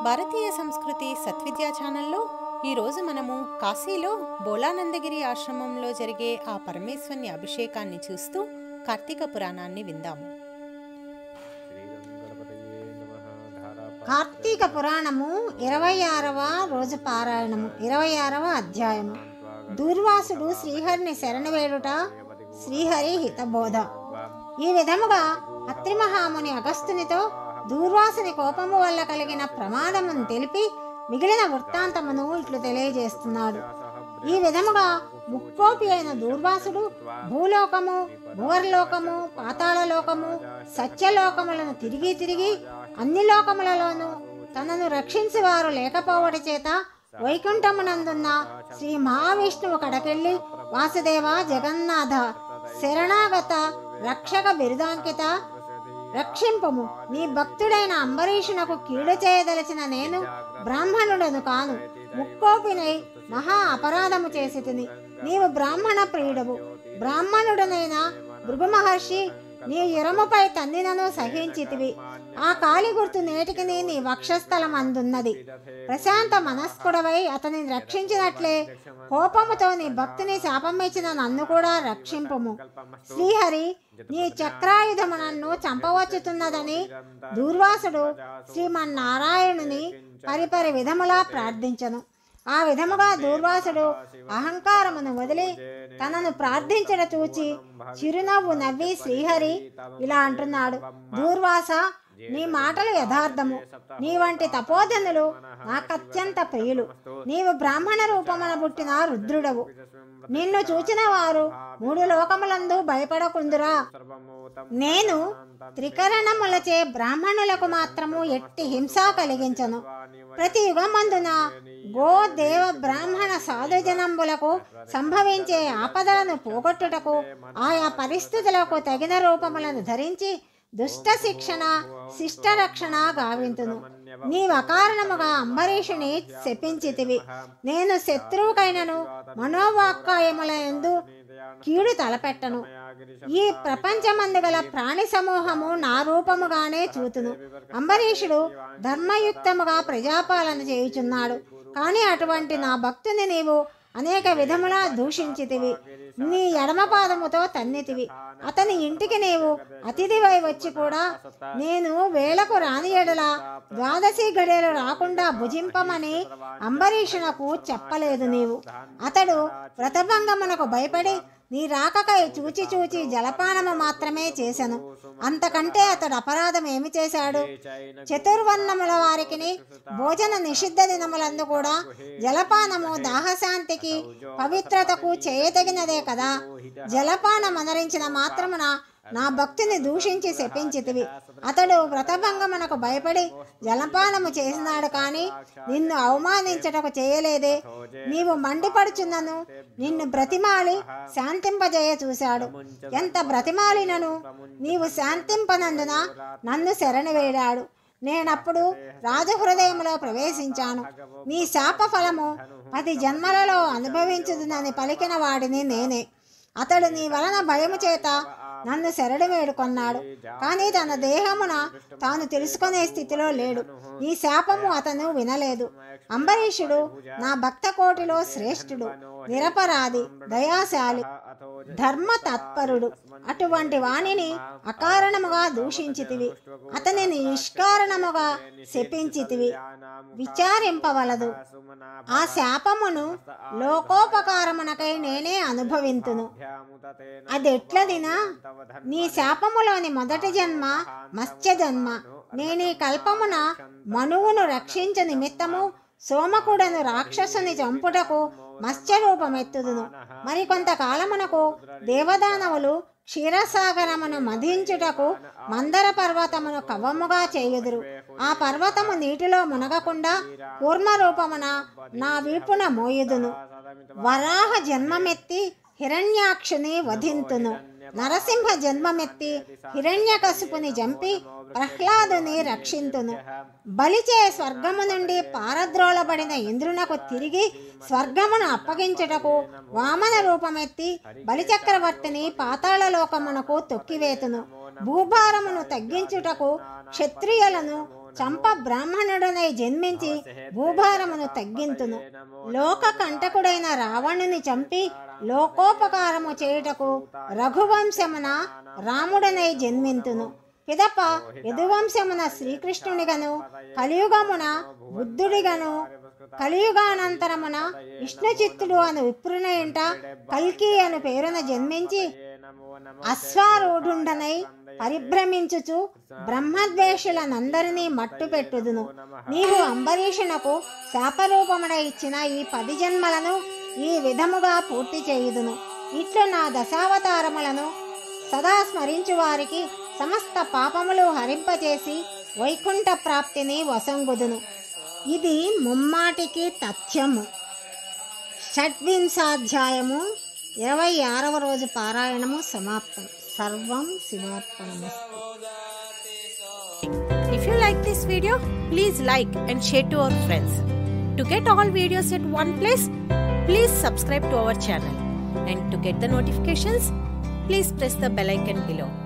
భారతీయ సంస్కృతి సత్విద్యా ఛానల్లో ఈరోజు మనము కాశీలో బోలానందగిరి ఆశ్రమంలో జరిగే ఆ పరమేశ్వరుని అభిషేకాన్ని చూస్తూ కార్తీక పురాణాన్ని విందాము కార్తీక పురాణము ఇరవై ఆరవ రోజు పారాయణము ఇరవై ఆరవ అధ్యాయము దూర్వాసుడు శ్రీహరిని శరణవేడుట శ్రీహరి హితబోధ ఈ విధముగా అత్రి మహాముని అగస్తునితో దూర్వాసుని కోపము వల్ల కలిగిన ప్రమాదమును తెలిపి మిగిలిన వృత్తాంతమును ఇట్లు తెలియజేస్తున్నాడు ఈ విధముగా ముక్కోపి అయిన దూర్వాసుడు భూలోకము భువర్లోకము పాతాళలోకము సత్యలోకములను తిరిగి తిరిగి అన్ని లోకములలోనూ తనను రక్షించి వారు లేకపోవడి చేత వైకుంఠమునందున్న శ్రీ మహావిష్ణువు కడకెళ్ళి వాసుదేవ జగన్నాథ శరణాగత రక్షక బిరుదాంకిత రక్షింపము నీ భక్తుడైన అంబరీషునకు కీడు చేయదలిచిన నేను బ్రాహ్మణుడను కాను ముక్కోపినై మహా అపరాధము చేసి తిని నీవు బ్రాహ్మణ ప్రియుడవు బ్రాహ్మణుడనైన భృగు మహర్షి నీ యురముపై తన్నినను సహించితివి ఆ కాలి గుర్తు నేటికి నీ వక్షస్థలం అందున్నది ప్రశాంత మనస్కుడవై అతనిని రక్షించినట్లే కోపముతో నీ భక్తిని శాపమిచ్చిన నన్ను కూడా రక్షింపుము శ్రీహరి నీ చక్రాయుధము నన్ను చంపవచ్చుతున్నదని దూర్వాసుడు శ్రీమన్నారాయణుని పరిపరి విధములా ప్రార్థించను ఆ విధముగా దూర్వాసుడు అహంకారమును వదిలి తనను ప్రార్థించడ చూచి చిరునవ్వు నవ్వి శ్రీహరి ఇలా అంటున్నాడు దూర్వాస నీ మాటలు యథార్థము నీ వంటి తపోధనులు నాకత్యంత ప్రియులు నీవు బ్రాహ్మణ రూపమున పుట్టిన రుద్రుడవు నిన్ను చూచిన వారు మూడు లోకములందు భయపడకుందురా నేను త్రికరణములచే బ్రాహ్మణులకు మాత్రము ఎట్టి హింస కలిగించను ప్రతి యుగమందున గో దేవ బ్రాహ్మణ సాధుజనంబులకు సంభవించే ఆపదలను పోగొట్టుటకు ఆయా పరిస్థితులకు తగిన రూపములను ధరించి దుష్ట శిక్షణ శిష్ట రక్షణ గావింతును నీవు అకారణముగా అంబరీషుని శపించితివి నేను శత్రువుకైనను మనోవాక్కాయముల ఎందు కీడు తలపెట్టను ఈ ప్రపంచమందు గల ప్రాణి సమూహము నా రూపముగానే చూతును అంబరీషుడు ధర్మయుక్తముగా ప్రజాపాలన చేయుచున్నాడు కానీ అటువంటి నా భక్తుని నీవు అనేక విధములా దూషించితివి నీ ఎడమ పాదముతో తన్నితివి అతని ఇంటికి నీవు అతిథివై వచ్చి కూడా నేను వేళకు రాని ఎడల ద్వాదశి గడియలు రాకుండా భుజింపమని అంబరీషునకు చెప్పలేదు నీవు అతడు వ్రతభంగమునకు భయపడి నీ రాకకై చూచి చూచి జలపానము మాత్రమే చేశాను అంతకంటే అతడు అపరాధం ఏమి చేశాడు చతుర్వర్ణముల వారికి భోజన నిషిద్ధ దినములందు కూడా జలపానము దాహశాంతికి పవిత్రతకు చేయదగినదే కదా జలపానం అనరించిన మాత్రమున నా భక్తిని దూషించి శపించితివి అతడు వ్రతభంగమునకు భయపడి జలపానము చేసినాడు కానీ నిన్ను అవమానించటకు చేయలేదే నీవు మండిపడుచున్నను నిన్ను బ్రతిమాలి శాంతింపజేయ చూశాడు ఎంత బ్రతిమాలినను నీవు శాంతింపనందున నన్ను శరణి వేడాడు నేనప్పుడు రాజహృదయంలో ప్రవేశించాను నీ శాప ఫలము పది జన్మలలో అనుభవించుదునని పలికిన వాడిని నేనే అతడు నీ వలన భయము చేత నన్ను శరణి వేడుకొన్నాడు కానీ తన దేహమున తాను తెలుసుకునే స్థితిలో లేడు ఈ శాపము అతను వినలేదు అంబరీషుడు నా భక్త కోటిలో శ్రేష్ఠుడు నిరపరాధి దయాశాలి ధర్మ తత్పరుడు అటువంటి వాణిని అకారణముగా దూషించితివి అతనిని నిష్కారణముగా శపించితివి విచారింపవలదు ఆ శాపమును లోకోపకారమునకై నేనే అనుభవింతును అదెట్లదినా నీ శాపములోని మొదటి జన్మ మత్స్య జన్మ నేనీ కల్పమున మనువును రక్షించ నిమిత్తము సోమకుడను రాక్షసుని చంపుటకు మత్స్య రూపమెత్తుదును మరికొంత కాలమునకు దేవదానవులు క్షీరసాగరమును మధించుటకు మందర పర్వతమును కవముగా చేయుదురు ఆ పర్వతము నీటిలో మునగకుండా కూర్మ రూపమున నా వీపున మోయుదును వరాహ జన్మమెత్తి హిరణ్యాక్షుని వధింతును నరసింహ జన్మమెత్తి హిరణ్యకశిపుని చంపి ప్రహ్లాదుని రక్షింతును బలిచే స్వర్గము నుండి పారద్రోలబడిన ఇంద్రునకు తిరిగి స్వర్గమును అప్పగించుటకు వామన రూపమెత్తి బలిచక్రవర్తిని పాతాళలోకమునకు తొక్కివేతును భూభారమును తగ్గించుటకు క్షత్రియులను చంప బ్రాహ్మణుడనై జన్మించి భూభారమును తగ్గింతును లోక కంటకుడైన రావణుని చంపి లోకోపకారము చేయుటకు రఘువంశమున రాముడనై జన్మింతును పిదప యదువంశమున శ్రీకృష్ణునిగను కలియుగమున బుద్ధుడిగను కలియుగానంతరమున విష్ణుచిత్తుడు అను విప్రున ఇంట కల్కి అను పేరున జన్మించి అశ్వారూఢుండనై పరిభ్రమించుచు బ్రహ్మద్వేషులనందరినీ మట్టు పెట్టుదును నీవు అంబరీషునకు శాపరూపమున ఇచ్చిన ఈ పది జన్మలను ఈ విధముగా పూర్తి చేయుదును ఇట్లు నా దశావతారములను సదా స్మరించు వారికి సమస్త పాపములు హరింపచేసి వైకుంఠ ప్రాప్తిని వసంగుదును ఇది ముమ్మాటికి తథ్యము షడ్వింశాధ్యాయము ఇరవై ఆరవ రోజు పారాయణము సమాప్తం సర్వం శివార్పణమస్తు If you like this video, please like and share to our friends. To get all videos at one place, please subscribe to our channel. And to get the notifications, please press the bell icon below.